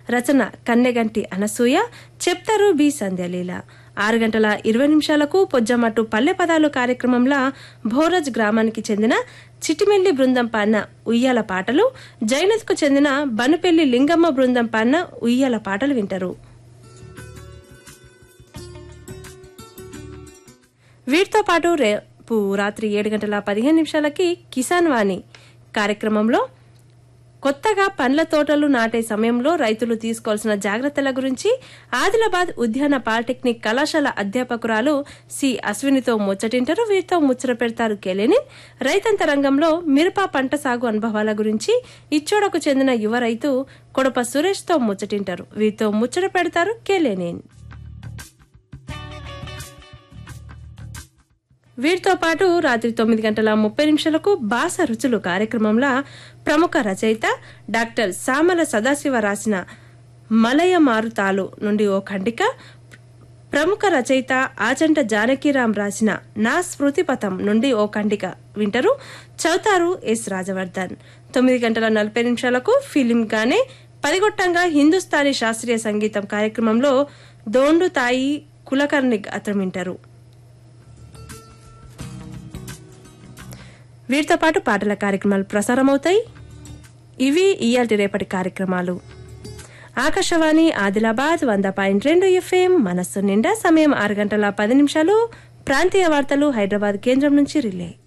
రచన కన్నెగంటి అనసూయ చెప్తారు బి సంధ్యలీల ఆరు గంటల ఇరవై నిమిషాలకు పొజ్జమట్టు పల్లె పదాలు కార్యక్రమంలో భోరజ్ గ్రామానికి చెందిన చిటిమెల్లి బృందం పాడిన ఉయ్యాల పాటలు జైనత్కు చెందిన బనుపెల్లి లింగమ్మ బృందం పాడిన ఉయ్యాల పాటలు వింటారు వీటితో పాటు రేపు రాత్రి ఏడు గంటల పదిహేను నిమిషాలకి కిసాన్ వాణి కార్యక్రమంలో కొత్తగా పండ్ల తోటలు నాటే సమయంలో రైతులు తీసుకోవాల్సిన జాగ్రత్తల గురించి ఆదిలాబాద్ ఉద్యాన పాలిటెక్నిక్ కళాశాల అధ్యాపకురాలు సి అశ్వినితో ముచ్చటింటారు వీరితో ముచ్చట పెడతారు కెలెనిన్ రైతంత రంగంలో మిరప పంట సాగు అనుభవాల గురించి ఇచ్చోడకు చెందిన యువ రైతు కొడప సురేష్తో ముచ్చటింటారు వీరితో ముచ్చట పెడతారు కెలెనిన్ వీటితో పాటు రాత్రి తొమ్మిది గంటల ముప్పై నిమిషాలకు బాస రుచులు కార్యక్రమంలో ప్రముఖ రచయిత డాక్టర్ సామల సదాశివ రాసిన మలయ మారుతాలు నుండి ఓ ఖండిక ప్రముఖ రచయిత ఆచంట జానకీరాం రాసిన నా స్మృతిపథం నుండి ఓ ఖండిక వింటారు చౌతారు ఎస్ రాజవర్ధన్ తొమ్మిది గంటల నలభై నిమిషాలకు ఫిలిం గానే పదిగొట్టంగా హిందుస్థానీ శాస్త్రీయ సంగీతం కార్యక్రమంలో దోండు తాయి కులకర్ణిక్ అతను వింటారు వీటితో పాటు పాటల కార్యక్రమాలు ప్రసారమవుతాయి ఇవి ఇయాల్టి రేపటి కార్యక్రమాలు ఆకాశవాణి ఆదిలాబాద్ వంద పాయింట్ రెండు ఎఫ్ఎం మనస్సు నిండా సమయం ఆరు గంటల పది నిమిషాలు ప్రాంతీయ వార్తలు హైదరాబాద్ కేంద్రం నుంచి రిలే